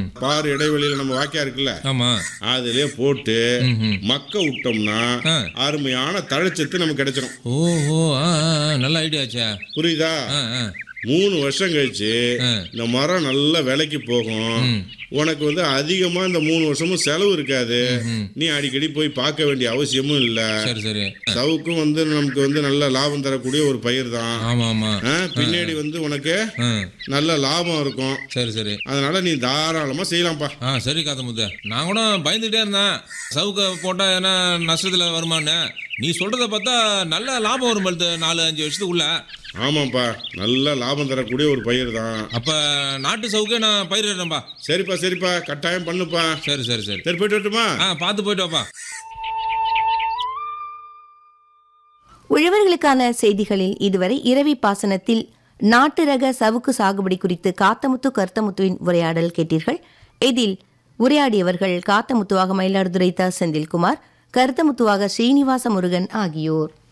பாரு இடைவெளியில நம்ம வாக்கியா இருக்குல்ல ஆமா அதுலயே போட்டு ம்ஹும். மக்க விட்டோம்னா ஆ. அருமையான தழைச்சத்து நமக்கு கிடைச்சிடும் ஓஹோ ஆ ஆ, ஆ, நல்ல ஐடியா ஆச்சா புரியுதா ஆ ஆ மூணு வருஷம் கழிச்சு ஆ. இந்த மரம் நல்ல விலைக்கு போகும் ம். உனக்கு வந்து அதிகமா இந்த மூணு வருஷமும் செலவு இருக்காது ம். நீ அடிக்கடி போய் பார்க்க வேண்டிய அவசியமும் இல்ல சரி சரி சவுக்கும் வந்து நமக்கு வந்து நல்ல லாபம் தரக்கூடிய ஒரு பயிர் தான் ஆமா ஆமா ஆ, பின்னாடி வந்து உனக்கு ஆ நல்ல லாபம் இருக்கும் சரி சரி அதனால நீ தாராளமா செய்யலாம்ப்பா ஆ சரி காத்தமுத்து நான் கூட பயந்துகிட்டே இருந்தேன் சவுக்க போட்டால் ஏன்னா நஷ்டத்தில் வருமான்னு நீ சொல்கிறத பார்த்தா நல்ல லாபம் வரும் பழுத்து நாலு அஞ்சு வருஷத்துக்குள்ள ஆமாப்பா நல்ல லாபம் தரக்கூடிய ஒரு பயிர் தான் அப்போ நாட்டு சவுக்கே நான் பயிரிடுறேன்ப்பா சரிப்பா சரிப்பா கட்டாயம் பண்ணுப்பா சரி சரி சரி சரி போயிட்டு வரட்டுமா ஆ பார்த்து போயிட்டு வாப்பா உழவர்களுக்கான செய்திகளில் இதுவரை இரவி பாசனத்தில் நாட்டு ரக சவுக்கு சாகுபடி குறித்து காத்தமுத்து கருத்தமுத்துவின் உரையாடல் கேட்டீர்கள் இதில் உரையாடியவர்கள் காத்தமுத்துவாக மயிலாடுதுறை த செந்தில்குமார் கருத்தமுத்துவாக ஸ்ரீனிவாச முருகன் ஆகியோர்